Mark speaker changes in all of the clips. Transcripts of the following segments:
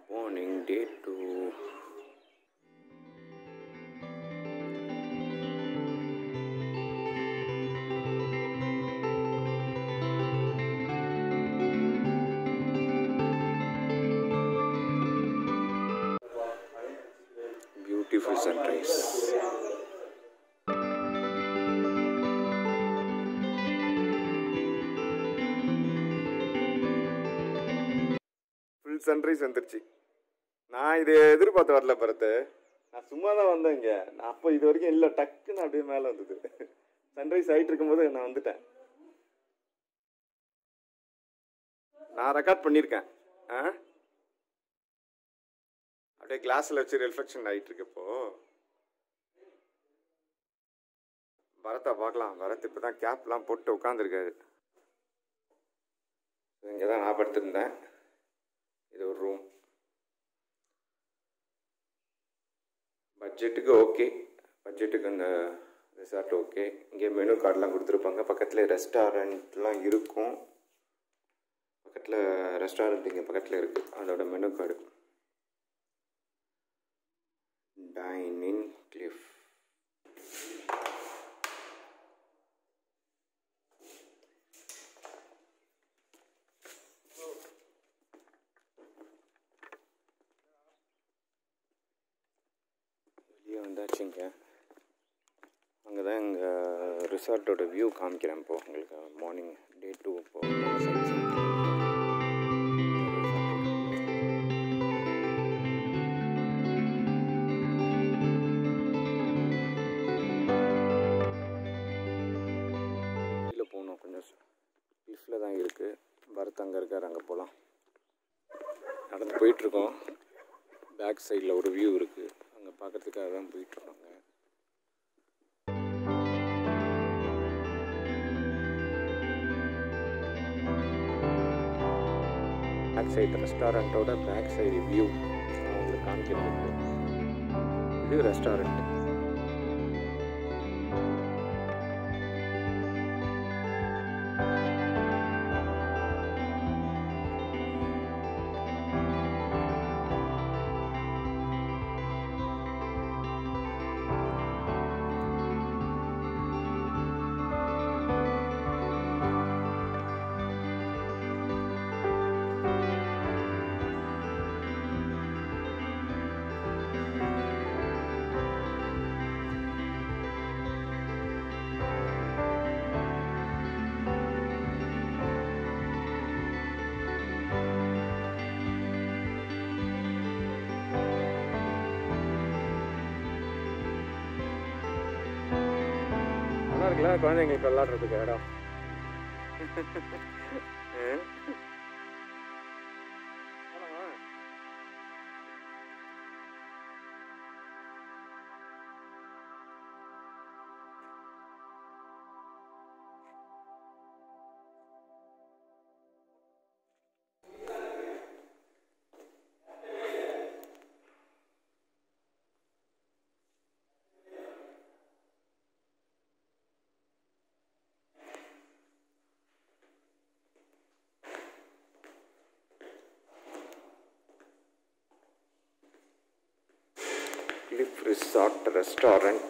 Speaker 1: morning day two beautiful sunrise full sunrise வந்துருச்சு நான் இதை எதிர்பார்த்து வரல பரத்து நான் சும்மா தான் வந்தேன் இங்கே நான் அப்போ இது வரைக்கும் இல்லை டக்குன்னு அப்படியே மேலே வந்தது சன்ரைஸ் ஆகிட்டு இருக்கும்போது நான் வந்துட்டேன் நான் ரெக்கார்ட் பண்ணியிருக்கேன் ஆ அப்படியே கிளாஸில் வச்சு ரிஃப்ளெக்ஷன் ஆகிட்டு இருக்கு இப்போ பரத்தை பார்க்கலாம் பரத் இப்போ தான் கேப்லாம் போட்டு உட்காந்துருக்காரு இங்கே தான் நான் படுத்திருந்தேன் இது ஒரு ரூம் பட்ஜெட்டுக்கு ஓகே பட்ஜெட்டுக்கு அந்த ரிசார்ட் ஓகே இங்கே மெனு கார்டெலாம் கொடுத்துருப்பாங்க பக்கத்தில் ரெஸ்டாரண்ட்லாம் இருக்கும் பக்கத்தில் ரெஸ்டாரண்ட் இங்கே பக்கத்தில் இருக்குது அதோட மெனு கார்டு டைனிங் கிளிஃப் வெளியே வந்தாச்சுங்க அங்கே தான் எங்கள் ரிசார்ட்டோட வியூ காமிக்கிறேன் இப்போ உங்களுக்கு மார்னிங் டே டூ இப்போ வெளியில் போகணும் கொஞ்சம் லிஃப்டில் தான் இருக்குது பரத் அங்கே இருக்கார் அங்கே போகலாம் நடந்து போயிட்டுருக்கோம் பேக் சைடில் ஒரு வியூ இருக்குது அங்கே பார்க்கறதுக்காக தான் போயிட்டுருக்காங்க பேக் சைடு ரெஸ்டாரண்ட்டோட பேக் சைடு வியூ உங்களுக்கு காமிக்கிறது இது ரெஸ்டாரண்ட் நல்லா இருக்குல்ல குழந்தைங்களுக்கு விளாடுறதுக்கு இடம் ஆ? போலாமா? கிளிஃப் ரிசார்ட் ரெஸ்டாரண்ட்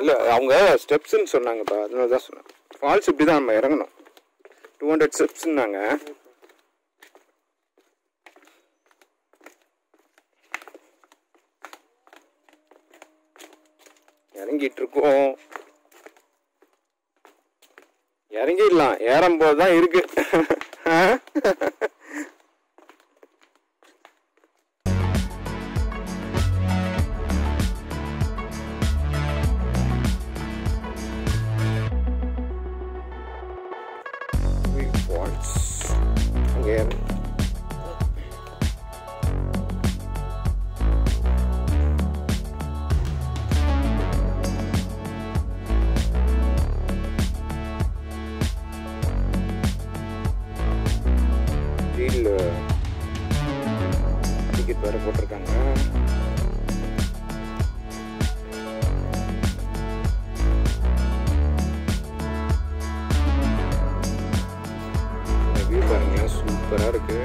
Speaker 1: இல்லை அவங்க ஸ்டெப்ஸ்ன்னு சொன்னாங்கப்பா அதனால தான் சொன்னேன் ஃபால்ஸ் இப்படி தான் நம்ம இறங்கணும் டூ ஹண்ட்ரட் ஸ்டெப்ஸ்ன்னாங்க இறங்கிட்டு இருக்கோம் இறங்கிடலாம் ஏறும்போது தான் இருக்கு Falls. Again. ஸ்டீல் டிக்கெட் வேறு போட்டிருக்காங்க இந்த வியூ பாருங்க சூப்பராக இருக்கு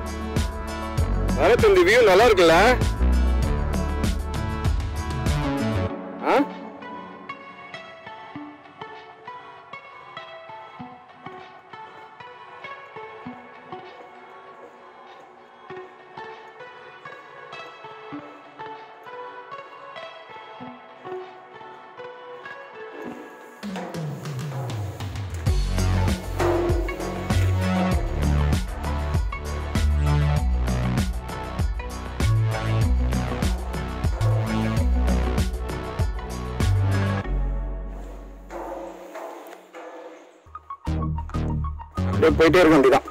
Speaker 1: பரத் இந்த வியூ நல்லா இருக்குல்ல ஆ அப்படியே போயிட்டே இருக்க வேண்டியதான்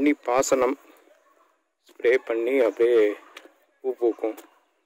Speaker 1: தண்ணி பாசனம் ஸ்ப்ரே பண்ணி அப்படியே பூ பூக்கும்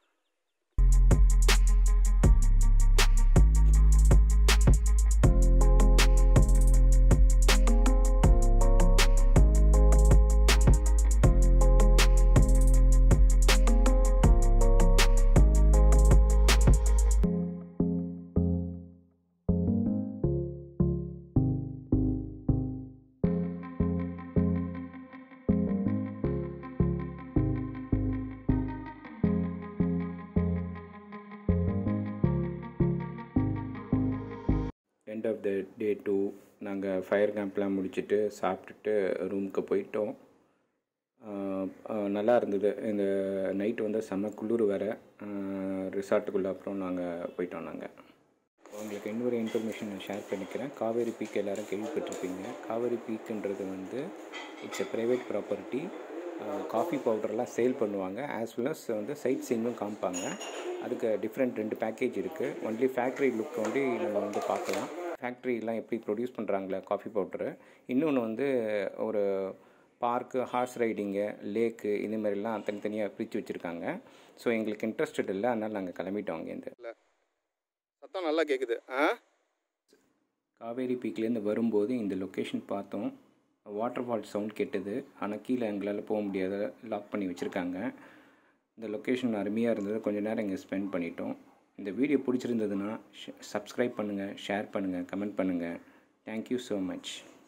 Speaker 1: end of the day two நாங்கள் ஃபயர் கேம்ப்லாம் முடிச்சுட்டு சாப்பிட்டுட்டு ரூமுக்கு போயிட்டோம் ஆஹ் ஆஹ் நல்லா இருந்தது இந்த நைட்டு வந்து செம்ம குளிர் வேறு ரிசார்ட்டுக்குள்ளே அப்புறம் நாங்கள் போயிட்டோம் நாங்கள் உங்களுக்கு இன்னொரு இன்ஃபர்மேஷன் நான் ஷேர் பண்ணிக்கிறேன் காவேரி பீக் எல்லாரும் கேள்விப்பட்டிருப்பீங்க காவேரி பீக்குன்றது வந்து it's a private property coffee பவுடர்லாம் சேல் பண்ணுவாங்க ஆஸ் வெல் அஸ் வந்து சைட் சீங்கும் காமிப்பாங்க அதுக்கு டிஃப்ரெண்ட் ரெண்டு பேக்கேஜ் இருக்குது ஒன்லி ஃபேக்ட்ரி லுக் வந்து நம்ம வந்து பார்க்கலாம் ஃபேக்ட்ரிலாம் எப்படி ப்ரொடியூஸ் பண்ணுறாங்களே காஃபி பவுட்ரு இன்னொன்று வந்து ஒரு பார்க்கு ஹார்ஸ் ரைடிங்கு லேக்கு இந்த மாதிரிலாம் தனித்தனியாக பிரித்து வச்சுருக்காங்க ஸோ எங்களுக்கு இன்ட்ரெஸ்டட் இல்லை அதனால் நாங்கள் கிளம்பிட்டோம் அங்கேருந்து
Speaker 2: சத்தம் நல்லா கேட்குது ஆ
Speaker 1: காவேரி பீக்லேருந்து வரும்போது இந்த லொக்கேஷன் பார்த்தோம் வாட்டர் ஃபால் சவுண்ட் கேட்டது ஆனால் கீழே எங்களால் போக முடியாத லாக் பண்ணி வச்சுருக்காங்க இந்த லொக்கேஷன் அருமையாக இருந்தது கொஞ்ச நேரம் இங்கே ஸ்பெண்ட் பண்ணிட்டோம் இந்த வீடியோ பிடிச்சிருந்ததுன்னா சப்ஸ்கிரைப் பண்ணுங்கள் ஷேர் பண்ணுங்கள் கமெண்ட் பண்ணுங்கள் தேங்க்யூ ஸோ மச்